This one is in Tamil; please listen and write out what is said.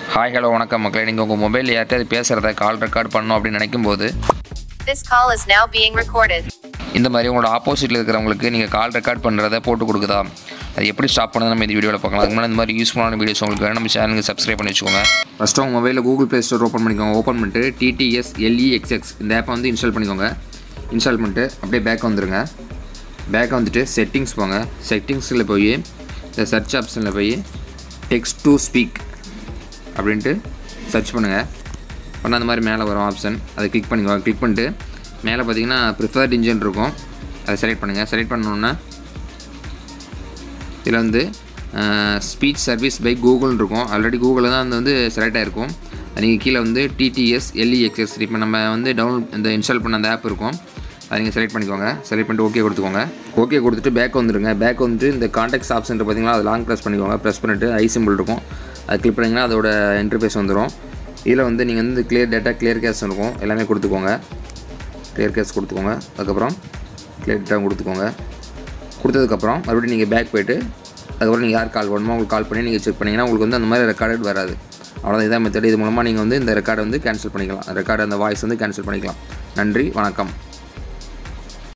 ஹாய் ஹலோ வணக்கம் மக்களே நீங்கள் உங்கள் மொபைல் யார்கிட்டயாவது பேசுகிறத கால் ரெக்கார்ட் பண்ணணும் அப்படின்னு நினைக்கும் போது This call is now being recorded. இந்த மாதிரி உங்களோட ஆப்போசிட்டில் இருக்கிறவங்களுக்கு நீங்கள் கால் ரெக்கார்ட் பண்ணுறத போட்டு கொடுக்குதா அது எப்படி ஸ்டாப் பண்ணது நம்ம இந்த வீடியோவில் பார்க்கலாம் அதுக்கு முன்னாடி இந்த மாதிரி யூஸ்ஃபுல்லான வீடியோஸ் உங்களுக்கு வேணும் நம்ம சேனலுக்கு சப்ஸ்கிரைப் பண்ணி வச்சுக்கோங்க ஃபஸ்ட்டு உங்கள் மொபைலில் கூகுள் ப்ளே ஸ்டோர் ஓப்பன் பண்ணிக்கோங்க ஓப்பன் பண்ணிட்டு டிடிஎஸ் எல்இஎக்ஸ்எக்ஸ் இந்த ஆப்பை வந்து இன்ஸ்டால் பண்ணிக்கோங்க இன்ஸ்டால் பண்ணிட்டு அப்படியே பேக் வந்துருங்க பேக் வந்துட்டு செட்டிங்ஸ் போங்க செட்டிங்ஸில் போய் இந்த சர்ச் ஆப்ஷனில் போய் டெக்ஸ்ட் டு ஸ்பீக் அப்படின்ட்டு சர்ச் பண்ணுங்கள் பண்ண அந்த மாதிரி மேலே வரும் ஆப்ஷன் அதை கிளிக் பண்ணிக்கோங்க கிளிக் பண்ணிட்டு மேலே பார்த்தீங்கன்னா ப்ரிஃபர்ட் இன்ஜின் இருக்கும் அதை செலக்ட் பண்ணுங்கள் செலக்ட் பண்ணோன்னா இதில் வந்து ஸ்பீச் சர்வீஸ் பை கூகுள்னு இருக்கும் ஆல்ரெடி கூகுளில் தான் அது வந்து செலக்ட் ஆகிருக்கும் நீங்கள் கீழே வந்து டிடிஎஸ் எல்இஎக்ஸ்எஸ் இப்போ நம்ம வந்து டவுன்லோட் இந்த இன்ஸ்டால் பண்ண அந்த ஆப் இருக்கும் அதை நீங்கள் செலக்ட் பண்ணிக்கோங்க செலக்ட் பண்ணிட்டு ஓகே கொடுத்துக்கோங்க ஓகே கொடுத்துட்டு பேக் வந்துருங்க பேக் வந்துட்டு இந்த காண்டாக்ட்ஸ் ஆப்ஷன் பார்த்தீங்களா அது லாங் ப்ரெஸ் பண்ணிக்கோங்க ப்ரெஸ் பண்ணிவிட்டு ஐ சிம்பிள் இருக்கும் அது கிளிக் பண்ணிங்கன்னா அதோட இன்டர்ஃபேஸ் வந்துடும் இதில் வந்து நீங்கள் வந்து கிளியர் டேட்டா கிளியர் கேஸ் இருக்கும் எல்லாமே கொடுத்துக்கோங்க கிளியர் கேஸ் கொடுத்துக்கோங்க அதுக்கப்புறம் கிளியர் டேட்டா கொடுத்துக்கோங்க கொடுத்ததுக்கப்புறம் மறுபடியும் நீங்கள் பேக் போயிட்டு அதுக்கப்புறம் நீங்கள் யார் கால் வேணுமோ உங்களுக்கு கால் பண்ணி நீங்கள் செக் பண்ணிங்கன்னா உங்களுக்கு வந்து அந்த மாதிரி ரெக்கார்டு வராது அவ்வளோதான் இதான் மெத்தட் இது மூலமாக நீங்கள் வந்து இந்த ரெக்கார்டை வந்து கேன்சல் பண்ணிக்கலாம் ரெக்கார்டு அந்த வாய்ஸ் வந்து கேன்சல் பண்ணிக்கலாம் நன்றி வணக்கம்